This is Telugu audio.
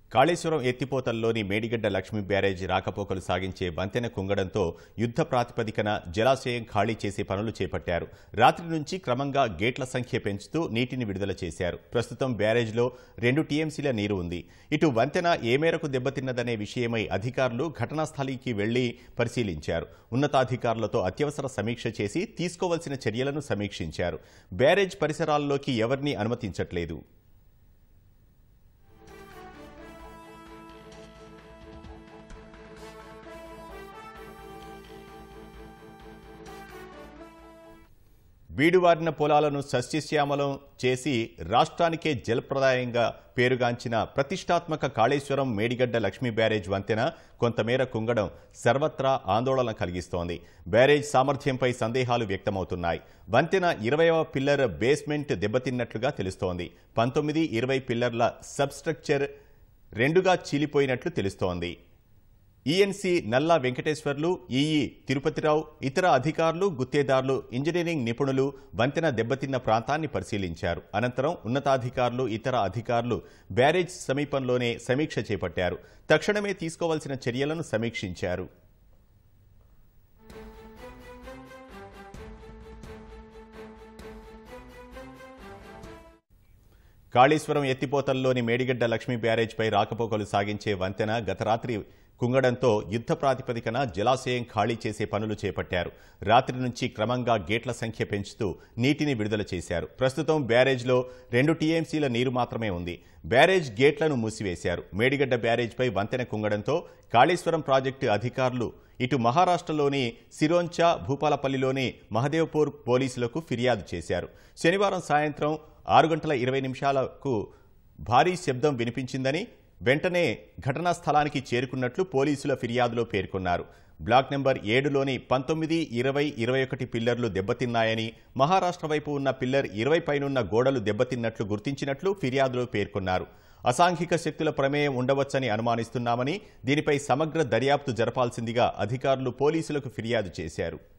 కాళేశ్వరం ఎత్తిపోతల్లోని మేడిగడ్డ లక్ష్మీ బ్యారేజీ రాకపోకలు సాగించే వంతెన కుంగడంతో యుద్ధ ప్రాతిపదికన జలాశయం ఖాళీ చేసే పనులు చేపట్టారు రాత్రి నుంచి క్రమంగా గేట్ల సంఖ్య పెంచుతూ నీటిని విడుదల చేశారు ప్రస్తుతం బ్యారేజ్లో రెండు టీఎంసీల నీరు ఉంది ఇటు వంతెన ఏ మేరకు దెబ్బతిన్నదనే విషయమై అధికారులు ఘటనా స్థలికి వెళ్లి పరిశీలించారు ఉన్నతాధికారులతో అత్యవసర సమీక్ష చేసి తీసుకోవాల్సిన చర్యలను సమీక్షించారు బ్యారేజ్ పరిసరాల్లోకి ఎవరినీ అనుమతించట్లేదు బీడువారిన పొలాలను సస్యశ్యామలం చేసి రాష్ట్రానికే జలప్రదాయంగా పేరుగాంచిన ప్రతిష్టాత్మక కాళేశ్వరం మేడిగడ్డ లక్ష్మీ బ్యారేజ్ వంతెన కొంతమేర కుంగడం సర్వత్రా ఆందోళన కలిగిస్తోంది బ్యారేజ్ సామర్థ్యంపై సందేహాలు వ్యక్తమవుతున్నాయి వంతెన ఇరవైవ పిల్లర్ బేస్మెంట్ దెబ్బతిన్నట్లుగా తెలుస్తోంది పంతొమ్మిది ఇరవై పిల్లర్ల సబ్స్ట్రక్చర్ రెండుగా చీలిపోయినట్లు తెలుస్తోంది ఈఎన్సీ నల్లా వెంకటేశ్వర్లు ఈఈ తిరుపతిరావు ఇతర అధికారులు గుత్తేదారులు ఇంజనీరింగ్ నిపుణులు వంతెన దెబ్బతిన్న ప్రాంతాన్ని పరిశీలించారు అనంతరం ఉన్నతాధికారులు ఇతర అధికారులు బ్యారేజ్ సమీపంలోనే సమీక్ష చేపట్టారు తక్షణమే తీసుకోవాల్సిన చర్యలను సమీక్షించారు కాళేశ్వరం ఎత్తిపోతల్లోని మేడిగడ్డ లక్ష్మీ బ్యారేజ్పై రాకపోకలు సాగించే వంతెన గత రాత్రి కుంగడంతో యుద్ధ ప్రాతిపదికన జలాశయం ఖాళీ చేసే పనులు చేపట్టారు రాత్రి నుంచి క్రమంగా గేట్ల సంఖ్య పెంచుతూ నీటిని విడుదల చేశారు ప్రస్తుతం బ్యారేజ్లో రెండు టీఎంసీల నీరు మాత్రమే ఉంది బ్యారేజ్ గేట్లను మూసివేశారు మేడిగడ్డ బ్యారేజ్పై వంతెన కుంగడంతో కాళేశ్వరం ప్రాజెక్టు అధికారులు ఇటు మహారాష్ట్రలోని సిరోంచా భూపాలపల్లిలోని మహదేవ్పూర్ పోలీసులకు ఫిర్యాదు చేశారు శనివారం సాయంత్రం ఆరు గంటల ఇరవై నిమిషాలకు భారీ శబ్దం వినిపించిందని వెంటనే ఘటనా స్థలానికి చేరుకున్నట్లు పోలీసుల ఫిర్యాదులో పేర్కొన్నారు బ్లాక్ నెంబర్ ఏడులోని పంతొమ్మిది ఇరవై ఇరవై ఒకటి పిల్లర్లు దెబ్బతిన్నాయని మహారాష్ట్ర వైపు ఉన్న పిల్లర్ ఇరవై పైనున్న గోడలు దెబ్బతిన్నట్లు గుర్తించినట్లు ఫిర్యాదులో పేర్కొన్నారు అసాంఘిక శక్తుల ప్రమేయం ఉండవచ్చని అనుమానిస్తున్నామని దీనిపై సమగ్ర దర్యాప్తు జరపాల్సిందిగా అధికారులు పోలీసులకు ఫిర్యాదు చేశారు